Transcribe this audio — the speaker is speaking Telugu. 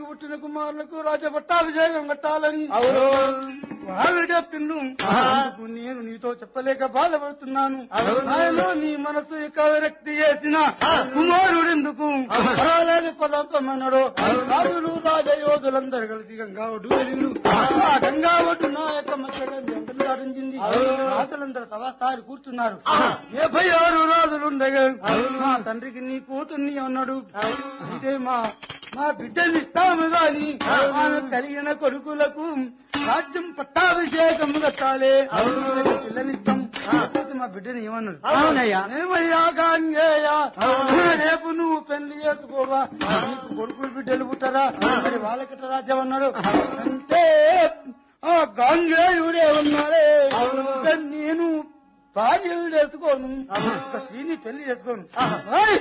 పుట్టిన కుమారులకు రాజపట్టాభిషేకం కట్టాలని అవును ఆవిడ పిన్ను అందుకు నేను నీతో చెప్పలేక బాధపడుతున్నాను నాయనో నీ మనసు ఇక విరక్తి చేసిన కుమారుడెందుకు పరాలేదు పదార్థమన్నాడు రాజులు రాజయోధులందరూ కలిసి గంగా ఒడ్డు వెళ్ళిండు ఆ గంగా ఒడ్డు నా యొక్క మధ్యలో ఎంతలు దాటించింది రాజులందరూ సభస్థాయి కూర్చున్నారు డెబ్బై ఆరు రాజులుండగా మా తండ్రికి నీ కూతుర్ని అన్నాడు అయితే మా మా బిడ్డని ఇస్తాము గాని ఆమె కలిగిన కొడుకులకు రాజ్యం పట్టాభిషేకం కట్టాలి పిల్లనిస్తాం లేకపోతే మా బిడ్డని ఏమన్నాడు అవునయ్యా ఏమయ్యా గాంగేయ రేపు నువ్వు పెళ్లి చేసుకోవా నీకు కొడుకులు బిడ్డలు పుట్టరా మరి వాళ్ళకిట రాజ్యం అన్నాడు అంటే ఆ గాంగేయుడే ఉన్నాడే నేను భార్య చేసుకోను ఒక స్త్రీని పెళ్లి చేసుకోను